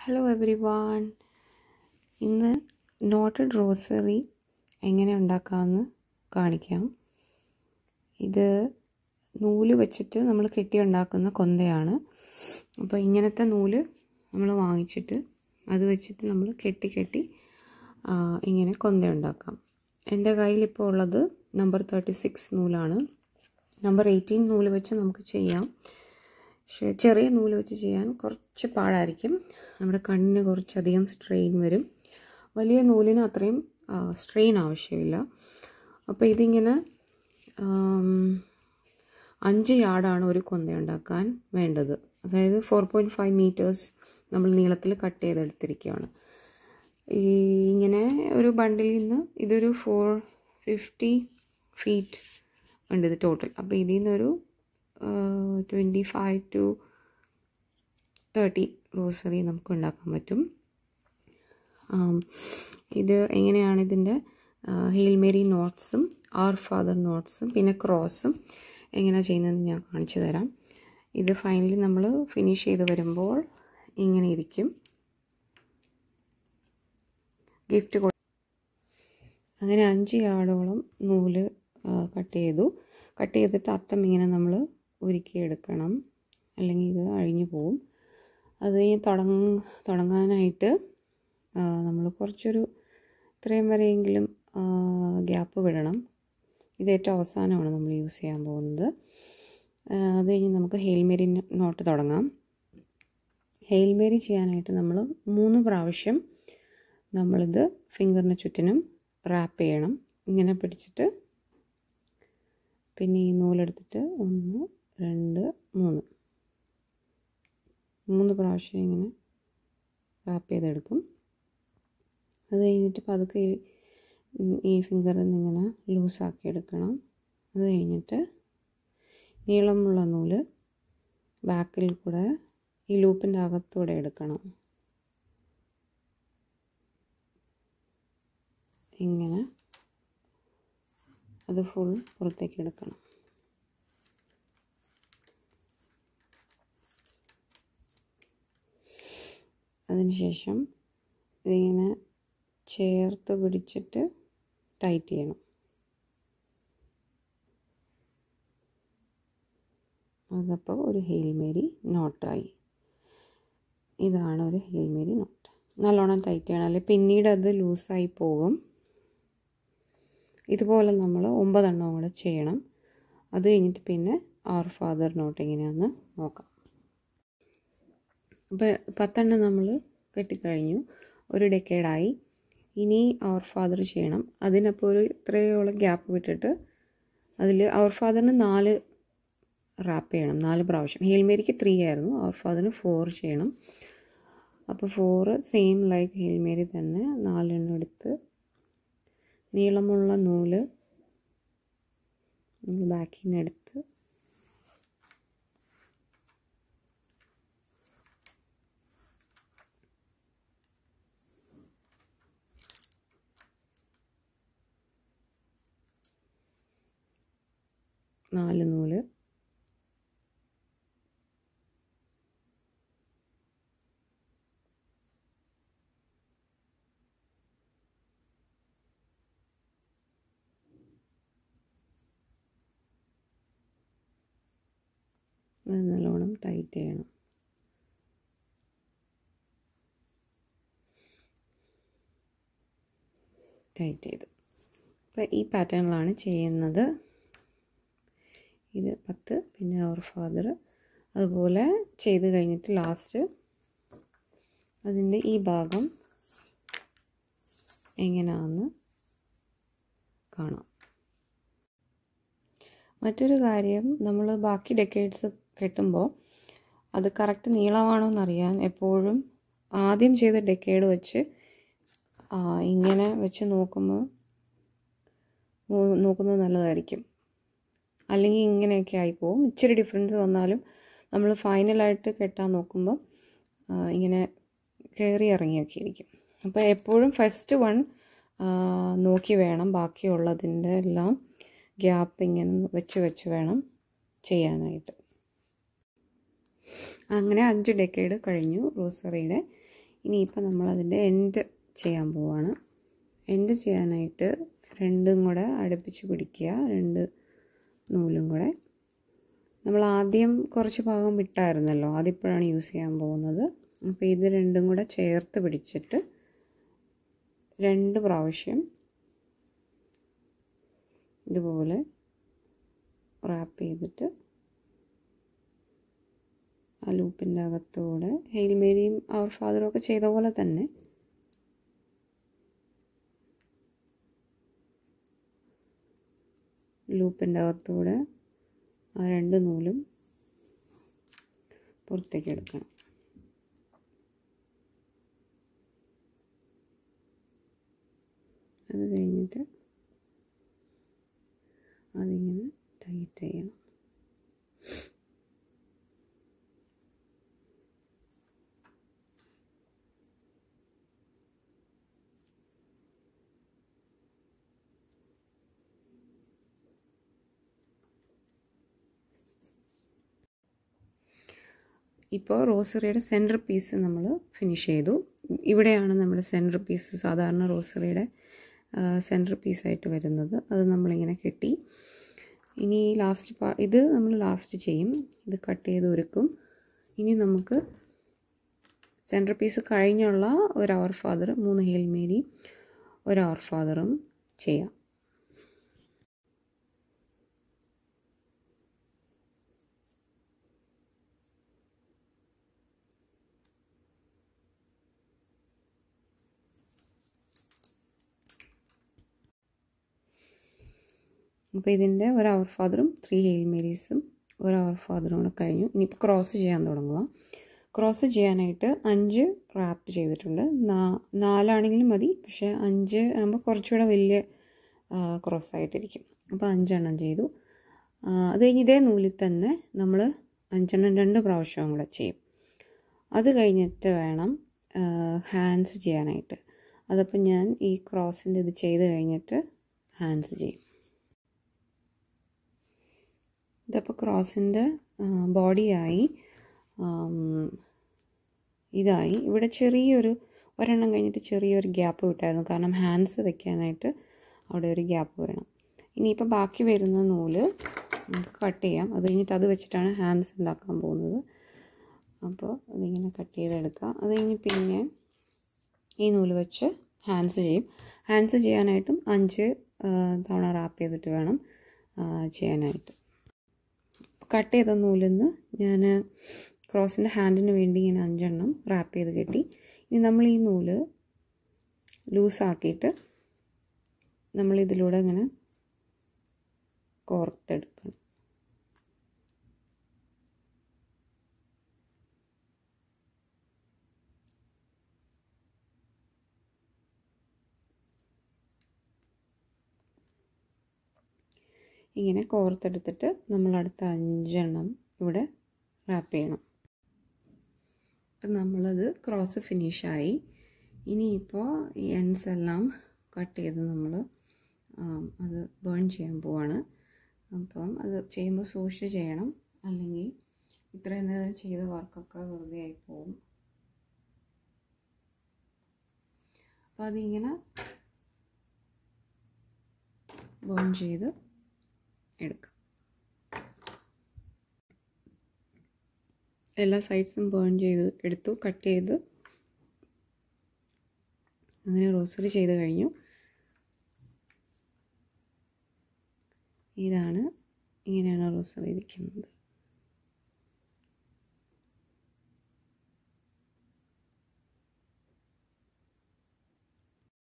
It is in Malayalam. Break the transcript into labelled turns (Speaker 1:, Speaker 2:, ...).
Speaker 1: ഹലോ എവറി വൺ ഇന്ന് നോട്ടഡ് റോസറി എങ്ങനെ ഉണ്ടാക്കാമെന്ന് കാണിക്കാം ഇത് നൂല് വെച്ചിട്ട് നമ്മൾ കെട്ടി ഉണ്ടാക്കുന്ന കൊന്തയാണ് അപ്പോൾ ഇങ്ങനത്തെ നൂല് നമ്മൾ വാങ്ങിച്ചിട്ട് അത് വെച്ചിട്ട് നമ്മൾ കെട്ടി കെട്ടി ആ, ഇങ്ങനെ കൊന്ത ഉണ്ടാക്കാം എൻ്റെ കയ്യിലിപ്പോൾ ഉള്ളത് നമ്പർ തേർട്ടി സിക്സ് നൂലാണ് നമ്പർ എയ്റ്റീൻ നൂല് വെച്ച് നമുക്ക് ചെയ്യാം പക്ഷേ ചെറിയ നൂല് വെച്ച് ചെയ്യാൻ കുറച്ച് പാടായിരിക്കും നമ്മുടെ കണ്ണിന് കുറച്ചധികം സ്ട്രെയിൻ വരും വലിയ നൂലിന് അത്രയും സ്ട്രെയിൻ ആവശ്യമില്ല അപ്പോൾ ഇതിങ്ങനെ ആം, അഞ്ച് യാർഡാണ് ഒരു കൊന്ത ഉണ്ടാക്കാൻ വേണ്ടത് അതായത് ഫോർ പോയിൻറ്റ് ഫൈവ് മീറ്റേഴ്സ് നമ്മൾ നീളത്തിൽ കട്ട് ചെയ്തെടുത്തിരിക്കുകയാണ് ഈ ഇങ്ങനെ ഒരു ബണ്ടിലിൽ നിന്ന് ഇതൊരു ഫോർ ഫിഫ്റ്റി ഫീറ്റ് ഉണ്ട് ഇത് ടോട്ടൽ അപ്പോൾ ഇതിൽ നിന്നൊരു twenty five to thirty rosary നമുക്ക് ഉണ്ടാക്കാൻ പറ്റും ആം, ഇത് എങ്ങനെയാണ് ഇതിൻ്റെ ഹെയിൽ മേരി നോട്ട്സും ആർ ഫാദർ നോട്ട്സും പിന്നെ ക്രോസും എങ്ങനെയാണ് ചെയ്യുന്നതെന്ന് ഞാൻ കാണിച്ചു തരാം ഇത് ഫൈനലി നമ്മൾ ഫിനിഷ് ചെയ്ത് വരുമ്പോൾ ഇങ്ങനെ ഇരിക്കും ഗിഫ്റ്റ് കൊ അങ്ങനെ അഞ്ച് യാർഡോളം നൂല് കട്ട് ചെയ്തു കട്ട് ചെയ്തിട്ട് അറ്റം ഇങ്ങനെ നമ്മൾ ഉരുക്കിയെടുക്കണം അല്ലെങ്കിൽ ഇത് അഴിഞ്ഞു പോവും അത് കഴിഞ്ഞ് തുടങ്ങ തുടങ്ങാനായിട്ട് നമ്മൾ കുറച്ചൊരു ഇത്രയും വരെയെങ്കിലും ഗ്യാപ്പ് വിടണം ഇത് ഏറ്റവും അവസാനമാണ് നമ്മൾ യൂസ് ചെയ്യാൻ പോകുന്നത് ആ, അത് കഴിഞ്ഞ് നമുക്ക് ഹെയിൽമേരി നോട്ട് തുടങ്ങാം ഹെയിൽമേരി ചെയ്യാനായിട്ട് നമ്മൾ മൂന്ന് പ്രാവശ്യം നമ്മളിത് ഫിംഗറിന് ചുറ്റിനും റാപ്പ് ചെയ്യണം ഇങ്ങനെ പിടിച്ചിട്ട് പിന്നെ ഈ നൂലെടുത്തിട്ട് ഒന്ന് രണ്ട് മൂന്ന് മൂന്ന് പ്രാവശ്യം ഇങ്ങനെ റാപ്പ് ചെയ്തെടുക്കും അത് കഴിഞ്ഞിട്ട് പതുക്കെ ഈ- ഉം, ഈ ഫിംഗറിൽ നിന്ന് ഇങ്ങനെ ലൂസാക്കി എടുക്കണം അത് കഴിഞ്ഞിട്ട് നീളമുള്ള നൂല് ബാക്കിൽ കൂടെ ഈ ലൂപ്പിൻ്റെ അകത്തൂടെ എടുക്കണം ഇങ്ങനെ അത് ഫുൾ പുറത്തേക്ക് എടുക്കണം അതിനുശേഷം ഇതിങ്ങനെ ചേർത്ത് പിടിച്ചിട്ട് ടൈറ്റ് ചെയ്യണം അതപ്പോൾ ഒരു ഹെയിൽമേരി നോട്ടായി ഇതാണ് ഒരു ഹെയിൽമേരി നോട്ട് നല്ലോണം ടൈറ്റ് ചെയ്യണം അല്ലെങ്കിൽ പിന്നീട് അത് ലൂസായി പോകും ഇതുപോലെ നമ്മൾ ഒമ്പതെണ്ണം കൂടെ ചെയ്യണം അത് കഴിഞ്ഞിട്ട് പിന്നെ ആർ ഫാദർ നോട്ട് എങ്ങനെയാണെന്ന് നോക്കാം അപ്പോൾ പത്തെണ്ണം നമ്മൾ കെട്ടിക്കഴിഞ്ഞു ഒരു ഡെക്കേഡായി ഇനി അവർ ഫാദർ ചെയ്യണം അതിനപ്പോൾ ഒരു ഇത്രയോളം ഗ്യാപ്പ് വിട്ടിട്ട് അതിൽ അവർ ഫാദറിന് നാല് റാപ്പ് ചെയ്യണം നാല് പ്രാവശ്യം ഹെയിൽമേരിക്ക് ത്രീ ആയിരുന്നു അവർ ഫാദറിന് ഫോർ ചെയ്യണം അപ്പോൾ ഫോറ് സെയിം ലൈക്ക് ഹെയിൽമേരി തന്നെ നാലെണ്ണം എടുത്ത് നീളമുള്ള നൂല് നമ്മൾ ബാക്കിൽ നിന്ന് എടുത്ത് നാല് നൂല് അത് നല്ലോണം ടൈറ്റ് ചെയ്യണം ടൈറ്റ് ചെയ്തു അപ്പോൾ ഈ പാറ്റേണിലാണ് ചെയ്യുന്നത് ഇത് പത്ത് പിന്നെ അവർ ഫാദർ അതുപോലെ ചെയ്ത് കഴിഞ്ഞിട്ട് ലാസ്റ്റ് അതിൻ്റെ ഈ ഭാഗം എങ്ങനെയാണെന്ന് കാണാം മറ്റൊരു കാര്യം നമ്മൾ ബാക്കി ഡെക്കേഡ്സ് കെട്ടുമ്പോൾ അത് കറക്റ്റ് നീളമാണോ എന്നറിയാൻ എപ്പോഴും ആദ്യം ചെയ്ത ഡെക്കേഡ് വെച്ച് ആ, ഇങ്ങനെ വെച്ച് നോക്കുമ്പോൾ നോ- നോക്കുന്നത് നല്ലതായിരിക്കും അല്ലെങ്കിൽ ഇങ്ങനെയൊക്കെ ആയിപ്പോവും ഇച്ചിരി ഡിഫറൻസ് വന്നാലും നമ്മൾ ഫൈനലായിട്ട് കെട്ടാൻ നോക്കുമ്പോൾ ആ, ഇങ്ങനെ കയറി ഇറങ്ങിയൊക്കെ ഇരിക്കും അപ്പോൾ എപ്പോഴും ഫസ്റ്റ് വൺ നോക്കി വേണം ബാക്കിയുള്ളതിൻ്റെ എല്ലാം ഗ്യാപ്പ് ഇങ്ങനെ വെച്ച് വെച്ച് വേണം ചെയ്യാനായിട്ട് അങ്ങനെ അഞ്ച് ഡെക്കേഡ് കഴിഞ്ഞു റോസറിയുടെ ഇനിയിപ്പോൾ നമ്മളതിൻ്റെ എൻഡ് ചെയ്യാൻ പോവാണ് എൻഡ് ചെയ്യാനായിട്ട് രണ്ടും കൂടെ അടുപ്പിച്ച് പിടിക്കുക രണ്ട് നൂലും കൂടെ നമ്മൾ ആദ്യം കുറച്ച് ഭാഗം വിട്ടായിരുന്നല്ലോ അതിപ്പോഴാണ് യൂസ് ചെയ്യാൻ പോകുന്നത് അപ്പോൾ ഇത് രണ്ടും കൂടെ ചേർത്ത് പിടിച്ചിട്ട് രണ്ട് പ്രാവശ്യം ഇതുപോലെ റാപ്പ് ചെയ്തിട്ട് ആ ലൂപ്പിൻ്റെ അകത്തൂടെ ഹെയിൽ മേരിയും അവർ ഫാദറും ഒക്കെ ചെയ്ത പോലെ തന്നെ ലൂപ്പിൻ്റെ അകത്തൂടെ ആ രണ്ട് നൂലും പുറത്തേക്ക് എടുക്കണം അത് കഴിഞ്ഞിട്ട് അതിങ്ങനെ ടൈറ്റ് ചെയ്യണം ഇപ്പോൾ റോസറിയുടെ സെൻറ്റർ പീസ് നമ്മൾ ഫിനിഷ് ചെയ്തു ഇവിടെയാണ് നമ്മുടെ സെൻറ്റർ പീസ് സാധാരണ റോസറിയുടെ സെൻറ്റർ പീസായിട്ട് വരുന്നത് അത് നമ്മളിങ്ങനെ കെട്ടി ഇനി ലാസ്റ്റ് പാ ഇത് നമ്മൾ ലാസ്റ്റ് ചെയ്യും ഇത് കട്ട് ചെയ്ത് ഒരുക്കും ഇനി നമുക്ക് സെൻറ്റർ പീസ് കഴിഞ്ഞുള്ള ഒരു അവർ ഫാദർ മൂന്ന് ഹെയിൽ മേരി ഒരു അവർ ഫാദറും ചെയ്യാം അപ്പോൾ ഇതിൻ്റെ ഒരു അവർ ഫാദറും ത്രീ ഹെയിൽ മേരീസും ഒരു അവർ ഫാദറും കൂടെ കഴിഞ്ഞു ഇനിയിപ്പോൾ ക്രോസ് ചെയ്യാൻ തുടങ്ങുക ക്രോസ് ചെയ്യാനായിട്ട് അഞ്ച് റാപ്പ് ചെയ്തിട്ടുണ്ട് നാ നാലാണെങ്കിലും മതി പക്ഷേ അഞ്ച് ആകുമ്പോൾ കുറച്ചുകൂടെ വലിയ ക്രോസ് ആയിട്ടിരിക്കും അപ്പോൾ അഞ്ചെണ്ണം ചെയ്തു അത് കഴിഞ്ഞ് ഇതേ നൂലിൽ തന്നെ നമ്മൾ അഞ്ചെണ്ണം രണ്ട് പ്രാവശ്യവും കൂടെ ചെയ്യും അത് കഴിഞ്ഞിട്ട് വേണം ഹാൻഡ്സ് ചെയ്യാനായിട്ട് അതപ്പോൾ ഞാൻ ഈ ക്രോസിൻ്റെ ഇത് ചെയ്ത് കഴിഞ്ഞിട്ട് ഹാൻഡ്സ് ചെയ്യും ഇതപ്പോൾ ക്രോസിൻ്റെ ബോഡിയായി ഇതായി ഇവിടെ ചെറിയൊരു ഒരെണ്ണം കഴിഞ്ഞിട്ട് ചെറിയൊരു ഗ്യാപ്പ് വിട്ടായിരുന്നു കാരണം ഹാൻഡ്സ് വെക്കാനായിട്ട് അവിടെ ഒരു ഗ്യാപ്പ് വേണം ഇനിയിപ്പോൾ ബാക്കി വരുന്ന നൂല് നമുക്ക് കട്ട് ചെയ്യാം അത് കഴിഞ്ഞിട്ട് അത് വെച്ചിട്ടാണ് ഹാൻഡ്സ് ഉണ്ടാക്കാൻ പോകുന്നത് അപ്പോൾ അതിങ്ങനെ കട്ട് ചെയ്തെടുക്കുക അത് കഴിഞ്ഞ് പിന്നെ ഈ നൂല് വെച്ച് ഹാൻഡ്സ് ചെയ്യും ഹാൻഡ്സ് ചെയ്യാനായിട്ടും അഞ്ച് തവണ റാപ്പ് ചെയ്തിട്ട് വേണം ചെയ്യാനായിട്ട് കട്ട് ചെയ്ത നൂലിൽ നിന്ന് ഞാൻ ക്രോസിൻ്റെ ഹാൻഡിന് വേണ്ടി ഇങ്ങനെ അഞ്ചെണ്ണം റാപ്പ് ചെയ്ത് കെട്ടി ഇനി നമ്മൾ ഈ നൂല് ലൂസാക്കിയിട്ട് നമ്മൾ ഇതിലൂടെ ഇങ്ങനെ കോർത്തെടുക്കണം ഇങ്ങനെ കോർത്തെടുത്തിട്ട് നമ്മൾ അടുത്ത അഞ്ചെണ്ണം ഇവിടെ റാപ്പ് ചെയ്യണം അപ്പം നമ്മളത് ക്രോസ് ഫിനിഷായി ഇനിയിപ്പോൾ ഈ എൻസ് എല്ലാം കട്ട് ചെയ്ത് നമ്മൾ അത് ബേൺ ചെയ്യാൻ പോവാണ് അപ്പം അത് ചെയ്യുമ്പോൾ സൂക്ഷിച്ച് ചെയ്യണം അല്ലെങ്കിൽ ഇത്രയും നേരം ചെയ്ത വർക്കൊക്കെ വെറുതെ ആയി പോകും അപ്പോൾ അതിങ്ങനെ ബേൺ ചെയ്ത് എടുക്കാം എല്ലാ സൈഡ്സും ബേൺ ചെയ്ത് എടുത്തു കട്ട് ചെയ്ത് അങ്ങനെ റോസറി ചെയ്ത് കഴിഞ്ഞു ഇതാണ് ഇങ്ങനെയാണ് റോസറി ഇരിക്കുന്നത്